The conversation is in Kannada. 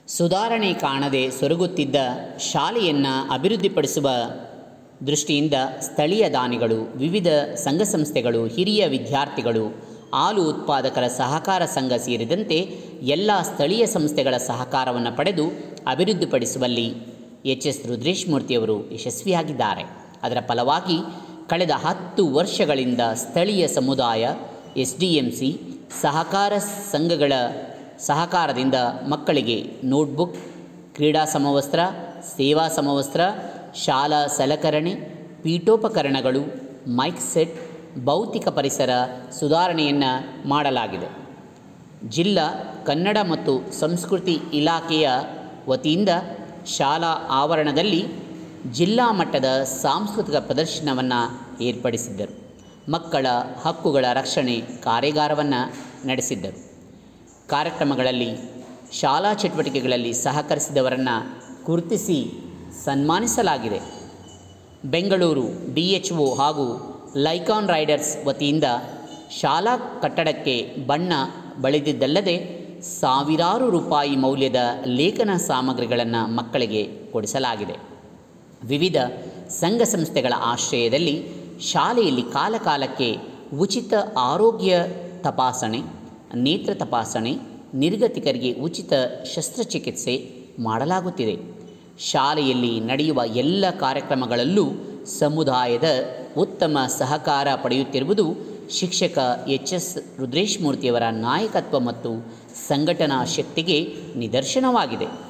ಸುಧಾರಣೆ ಕಾಣದೆ ಸೊರಗುತ್ತಿದ್ದ ಶಾಲೆಯನ್ನು ಅಭಿವೃದ್ಧಿಪಡಿಸುವ ದೃಷ್ಟಿಯಿಂದ ಸ್ಥಳೀಯ ದಾನಿಗಳು ವಿವಿಧ ಸಂಘ ಸಂಸ್ಥೆಗಳು ಹಿರಿಯ ವಿದ್ಯಾರ್ಥಿಗಳು ಹಾಲು ಉತ್ಪಾದಕರ ಸಹಕಾರ ಸಂಘ ಸೇರಿದಂತೆ ಎಲ್ಲ ಸ್ಥಳೀಯ ಸಂಸ್ಥೆಗಳ ಸಹಕಾರವನ್ನು ಪಡೆದು ಅಭಿವೃದ್ಧಿಪಡಿಸುವಲ್ಲಿ ಎಚ್ ಎಸ್ ರುದ್ರೇಶ್ಮೂರ್ತಿಯವರು ಯಶಸ್ವಿಯಾಗಿದ್ದಾರೆ ಅದರ ಫಲವಾಗಿ ಕಳೆದ ಹತ್ತು ವರ್ಷಗಳಿಂದ ಸ್ಥಳೀಯ ಸಮುದಾಯ ಎಸ್ ಡಿ ಎಂ ಸಿ ಸಹಕಾರ ಸಂಘಗಳ ಸಹಕಾರದಿಂದ ಮಕ್ಕಳಿಗೆ ನೋಟ್ಬುಕ್ ಕ್ರೀಡಾ ಸಮವಸ್ತ್ರ ಸೇವಾ ಸಮವಸ್ತ್ರ ಶಾಲಾ ಸಲಕರಣೆ ಪೀಠೋಪಕರಣಗಳು ಮೈಕ್ ಸೆಟ್ ಭೌತಿಕ ಪರಿಸರ ಸುಧಾರಣೆಯನ್ನು ಮಾಡಲಾಗಿದೆ ಜಿಲ್ಲಾ ಕನ್ನಡ ಮತ್ತು ಸಂಸ್ಕೃತಿ ಇಲಾಖೆಯ ವತಿಯಿಂದ ಶಾಲಾ ಆವರಣದಲ್ಲಿ ಜಿಲ್ಲಾ ಮಟ್ಟದ ಸಾಂಸ್ಕೃತಿಕ ಪ್ರದರ್ಶನವನ್ನು ಏರ್ಪಡಿಸಿದ್ದರು ಮಕ್ಕಳ ಹಕ್ಕುಗಳ ರಕ್ಷಣೆ ಕಾರ್ಯಾಗಾರವನ್ನು ನಡೆಸಿದ್ದರು ಕಾರ್ಯಕ್ರಮಗಳಲ್ಲಿ ಶಾಲಾ ಚಟುವಟಿಕೆಗಳಲ್ಲಿ ಸಹಕರಿಸಿದವರನ್ನು ಗುರುತಿಸಿ ಸನ್ಮಾನಿಸಲಾಗಿದೆ ಬೆಂಗಳೂರು ಡಿ ಎಚ್ ಒ ಹಾಗೂ ಲೈಕಾನ್ ರೈಡರ್ಸ್ ವತಿಯಿಂದ ಶಾಲಾ ಕಟ್ಟಡಕ್ಕೆ ಬಣ್ಣ ಬಳಿದಿದ್ದಲ್ಲದೆ ಸಾವಿರಾರು ರೂಪಾಯಿ ಮೌಲ್ಯದ ಲೇಖನ ಸಾಮಗ್ರಿಗಳನ್ನು ಮಕ್ಕಳಿಗೆ ಕೊಡಿಸಲಾಗಿದೆ ವಿವಿಧ ಸಂಘ ಸಂಸ್ಥೆಗಳ ಆಶ್ರಯದಲ್ಲಿ ಶಾಲೆಯಲ್ಲಿ ಕಾಲಕಾಲಕ್ಕೆ ಉಚಿತ ಆರೋಗ್ಯ ತಪಾಸಣೆ ನೇತ್ರ ತಪಾಸಣೆ ನಿರ್ಗತಿಕರಿಗೆ ಉಚಿತ ಶಸ್ತ್ರಚಿಕಿತ್ಸೆ ಮಾಡಲಾಗುತ್ತಿದೆ ಶಾಲೆಯಲ್ಲಿ ನಡೆಯುವ ಎಲ್ಲ ಕಾರ್ಯಕ್ರಮಗಳಲ್ಲೂ ಸಮುದಾಯದ ಉತ್ತಮ ಸಹಕಾರ ಪಡೆಯುತ್ತಿರುವುದು ಶಿಕ್ಷಕ ಎಚ್ ಎಸ್ ರುದ್ರೇಶ್ಮೂರ್ತಿಯವರ ನಾಯಕತ್ವ ಮತ್ತು ಸಂಘಟನಾ ಶಕ್ತಿಗೆ ನಿದರ್ಶನವಾಗಿದೆ